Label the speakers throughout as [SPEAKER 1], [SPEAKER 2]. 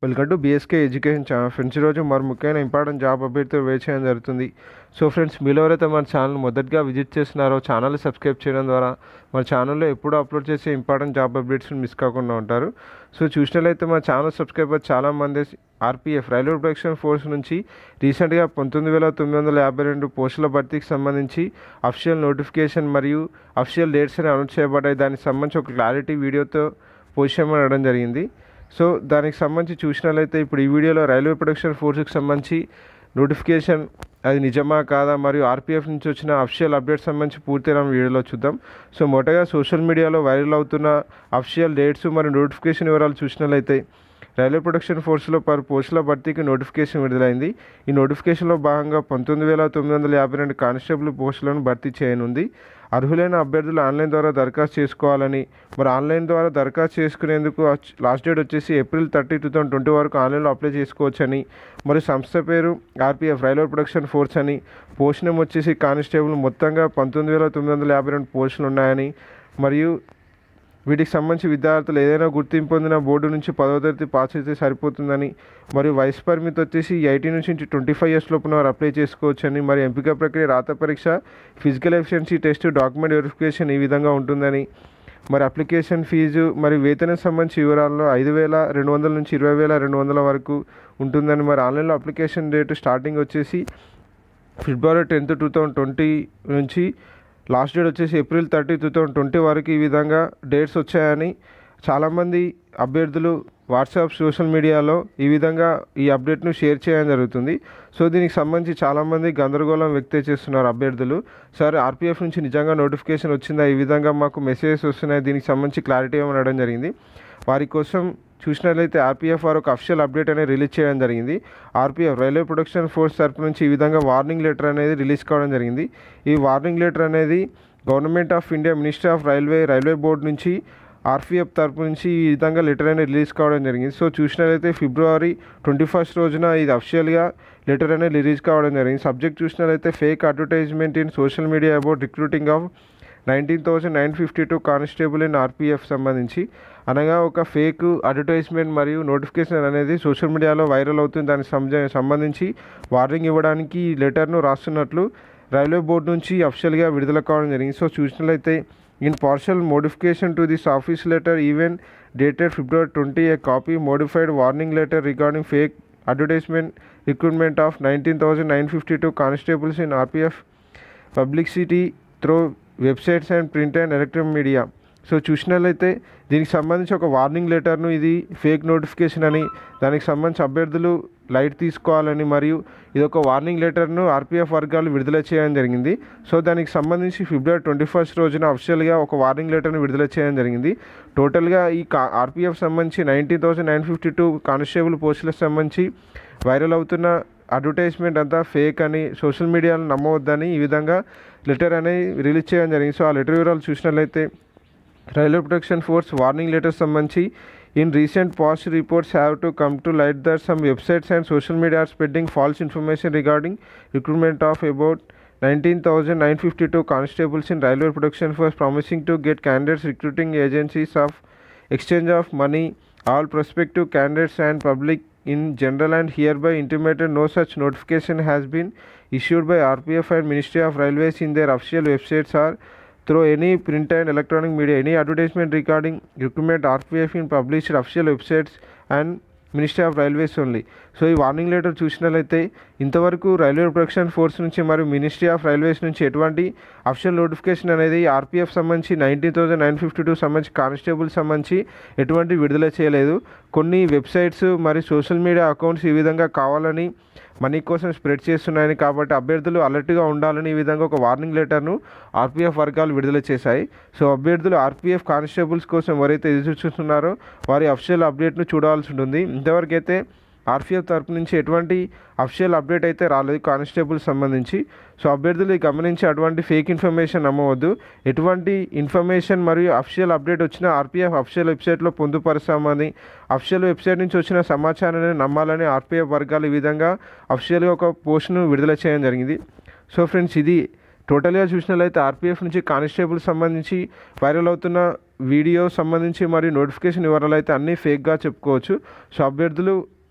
[SPEAKER 1] welcome to BSK education channel friends ఈరోజు మరి ముఖ్యమైన ఇంపార్టెంట్ జాబ్ అప్డేట్తో వెయిట్ చేయడం జరుగుతుంది సో ఫ్రెండ్స్ మీలో ఎవరైతే మన ఛానల్ మొదటిగా విజిట్ చేస్తున్నారో ఛానల్ సబ్స్క్రైబ్ చేయడం ద్వారా మన ఛానల్లో ఎప్పుడూ అప్లోడ్ చేసే ఇంపార్టెంట్ జాబ్ అప్డేట్స్ మిస్ కాకుండా ఉంటారు సో చూసినట్లయితే మన ఛానల్ సబ్స్క్రైబర్ చాలామంది ఆర్పీఎఫ్ రైల్వే ప్రొడక్షన్ ఫోర్స్ నుంచి రీసెంట్గా పంతొమ్మిది వేల తొమ్మిది వందల యాభై రెండు పోస్టుల భర్తీకి సంబంధించి అఫిషియల్ నోటిఫికేషన్ మరియు అఫిషియల్ డేట్స్ అని అనౌన్స్ చేయబడ్డాయి దానికి సంబంధించి ఒక క్లారిటీ వీడియోతో పొజిషన్ అనడం జరిగింది సో దానికి సంబంధించి చూసినట్లయితే ఇప్పుడు ఈ వీడియోలో రైల్వే ప్రొడక్షన్ ఫోర్స్కి సంబంధించి నోటిఫికేషన్ అది నిజమా కాదా మరియు ఆర్పీఎఫ్ నుంచి వచ్చిన అఫిషియల్ అప్డేట్స్ సంబంధించి పూర్తిగా మనం వీడియోలో చూద్దాం సో మొదటగా సోషల్ మీడియాలో వైరల్ అవుతున్న అఫిషియల్ డేట్స్ మరియు నోటిఫికేషన్ వివరాలు చూసినట్లయితే రైల్వే ప్రొడక్షన్ ఫోర్స్లో పలు పోస్టుల భర్తీకి నోటిఫికేషన్ విడుదలైంది ఈ నోటిఫికేషన్లో భాగంగా పంతొమ్మిది వేల తొమ్మిది వందల యాభై రెండు కానిస్టేబుల్ పోస్టులను భర్తీ చేయనుంది అర్హులైన అభ్యర్థులు ఆన్లైన్ ద్వారా దరఖాస్తు చేసుకోవాలని మరి ఆన్లైన్ ద్వారా దరఖాస్తు చేసుకునేందుకు లాస్ట్ డేట్ వచ్చేసి April thirty two thousand twenty వరకు ఆన్లైన్లో అప్లై చేసుకోవచ్చని మరి సంస్థ పేరు ఆర్పీఎఫ్ రైల్వే ప్రొడక్షన్ ఫోర్స్ అని పోస్ట్ నేమ్ వచ్చేసి కానిస్టేబుల్ మొత్తంగా పంతొమ్మిది వేల తొమ్మిది వందల యాభై రెండు పోస్టులు ఉన్నాయని మరియు వీటికి సంబంధించి విద్యార్థులు ఏదైనా గుర్తింపు పొందిన బోర్డు నుంచి పదవ తరగతి పాస్ అయితే సరిపోతుందని మరియు వయసు పరిమితి వచ్చేసి ఎయిటీన్ నుంచి ట్వంటీ ఫైవ్ ఇయర్స్ లోపున వారు అప్లై చేసుకోవచ్చని మరి ఎంపిక ప్రక్రియ రాత పరీక్ష physical efficiency test document verification ఈ విధంగా ఉంటుందని మరి అప్లికేషన్ ఫీజు మరి వేతనం సంబంధించి వివరాల్లో ఐదు వేల రెండు వందల నుంచి ఇరవై వేల రెండు వందల వరకు ఉంటుందని మరి ఆన్లైన్లో అప్లికేషన్ డేట్ స్టార్టింగ్ వచ్చేసి February tenth two thousand twenty నుంచి లాస్ట్ డేట్ వచ్చేసి April thirty two thousand twenty వరకు ఈ విధంగా డేట్స్ వచ్చాయని చాలామంది అభ్యర్థులు వాట్సాప్ సోషల్ మీడియాలో ఈ విధంగా ఈ అప్డేట్ను షేర్ చేయడం జరుగుతుంది సో దీనికి సంబంధించి చాలామంది గందరగోళం వ్యక్తం చేస్తున్నారు అభ్యర్థులు సార్ ఆర్పీఎఫ్ నుంచి నిజంగా నోటిఫికేషన్ వచ్చిందా ఈ విధంగా మాకు మెసేజెస్ వస్తున్నాయి దీనికి సంబంధించి క్లారిటీ ఏమని అడగడం జరిగింది వారి కోసం చూసినట్లయితే ఆర్పీఎఫ్ వారు ఒక అఫిషియల్ అప్డేట్ అనేది రిలీజ్ చేయడం జరిగింది ఆర్పీఎఫ్ రైల్వే ప్రొడక్షన్ ఫోర్స్ తరపు నుంచి ఈ విధంగా వార్నింగ్ లెటర్ అనేది రిలీజ్ కావడం జరిగింది ఈ వార్నింగ్ లెటర్ అనేది government of India ministry of railway railway board నుంచి ఆర్పీఎఫ్ తరపు నుంచి ఈ విధంగా లెటర్ అనేది రిలీజ్ కావడం జరిగింది సో చూసినట్లయితే ఫిబ్రవరి ట్వంటీ ఫస్ట్ రోజున ఇది అఫిషియల్గా లెటర్ అనేది రిలీజ్ కావడం జరిగింది సబ్జెక్ట్ చూసినట్లయితే fake advertisement in social media about recruiting of nineteen thousand nine fifty two constable in RPF సంబంధించి అనగా ఒక ఫేక్ అడ్వర్టైజ్మెంట్ మరియు నోటిఫికేషన్ అనేది సోషల్ మీడియాలో వైరల్ అవుతుంది దానికి సంజ- సంబంధించి వార్నింగ్ ఇవ్వడానికి ఈ లెటర్ను రాస్తున్నట్లు రైల్వే బోర్డు నుంచి అఫిషియల్గా విడుదల కావడం జరిగింది సో చూసినట్లయితే in partial modification to this office letter even dated February twenty a copy modified warning letter regarding fake advertisement recruitment of nineteen thousand nine fifty two constables in RPF publicity through websites and print and electronic media so చూసినట్లయితే దీనికి సంబంధించి ఒక warning లెటర్ను ఇది fake notification అని దానికి సంబంధించి అభ్యర్థులు light తీసుకోవాలని మరియు ఇది ఒక వార్నింగ్ లెటర్ను ఆర్పీఎఫ్ వర్గాలు విడుదల చేయడం జరిగింది సో దానికి సంబంధించి ఫిబ్రవరి ట్వంటీ ఫస్ట్ రోజున అఫిషియల్గా ఒక వార్నింగ్ లెటర్ను విడుదల చేయడం జరిగింది టోటల్గా ఈ కా ఆర్పీఎఫ్ సంబంధించి nineteen thousand nine fifty two constable పోస్టులకు సంబంధించి వైరల్ అవుతున్న అడ్వర్టైజ్మెంట్ అంతా ఫేక్ అని సోషల్ మీడియాలో నమ్మవద్దని ఈ విధంగా లెటర్ అనేది రిలీజ్ చేయడం జరిగింది సో ఆ లెటర్ వివరాలు చూసినట్లయితే railway protection force warning letter సంబంధించి in recent past reports have to come to light that some websites and social media are spreading false information regarding recruitment of about nineteen thousand nine fifty two constables in railway protection force promising to get candidates recruiting agencies of exchange of money all prospective candidates and public in general and hereby intimated no such notification has been issued by RPF and Ministry of Railways in their official websites or through any print and electronic media any advertisement regarding recruitment RPF in published official websites and ministry of railways only so ఈ warning letter చూసినట్లయితే ఇంతవరకు railway protection force నుంచి మరియు ministry of railways నుంచి ఎటువంటి official notification అనేది RPF సంబంధించి nineteen thousand nine fifty two సంబంధించి కానిస్టేబుల్ సంబంధించి ఎటువంటి విడుదల చేయలేదు కొన్ని వెబ్సైట్స్ మరియు సోషల్ మీడియా అకౌంట్స్ ఈ విధంగా కావాలని మనీ కోసం స్ప్రెడ్ చేస్తున్నాయని కాబట్టి అభ్యర్థులు అలర్ట్గా ఉండాలని ఈ విధంగా ఒక వార్నింగ్ లెటర్ను ఆర్పీఎఫ్ వర్గాలు విడుదల చేశాయి సో అభ్యర్థులు ఆర్పీఎఫ్ కానిస్టేబుల్స్ కోసం ఎవరైతే ఎదురు చూస్తున్నారో వారి అఫిషియల్ అప్డేట్ను చూడాల్సి ఉంటుంది ఇంతవరకు అయితే ఆర్పీఎఫ్ తరపు నుంచి ఎటువంటి అఫిషియల్ అప్డేట్ అయితే రాలేదు కానిస్టేబుల్ సంబంధించి సో అభ్యర్థులు ఇది గమనించి అటువంటి ఫేక్ ఇన్ఫర్మేషన్ నమ్మవద్దు ఎటువంటి ఇన్ఫర్మేషన్ మరియు అఫిషియల్ అప్డేట్ వచ్చిన ఆర్పీఎఫ్ అఫిషియల్ వెబ్సైట్లో పొందుపరుస్తామని అఫిషియల్ వెబ్సైట్ నుంచి వచ్చిన సమాచారాన్ని నమ్మాలని ఆర్పీఎఫ్ వర్గాలు ఈ విధంగా అఫిషియల్గా ఒక పోస్ట్ను విడుదల చేయడం జరిగింది సో ఫ్రెండ్స్ ఇది టోటల్గా చూసినట్లయితే ఆర్పీఎఫ్ నుంచి కానిస్టేబుల్ సంబంధించి వైరల్ అవుతున్న వీడియో సంబంధించి మరియు నోటిఫికేషన్ వివరాలు అయితే అన్నీ ఫేక్గా చెప్పుకోవచ్చు సో అభ్యర్థులు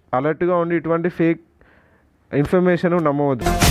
[SPEAKER 1] అలర్ట్గా ఉండి ఇటువంటి ఫేక్ ఇన్ఫర్మేషన్ నమ్మవద్దు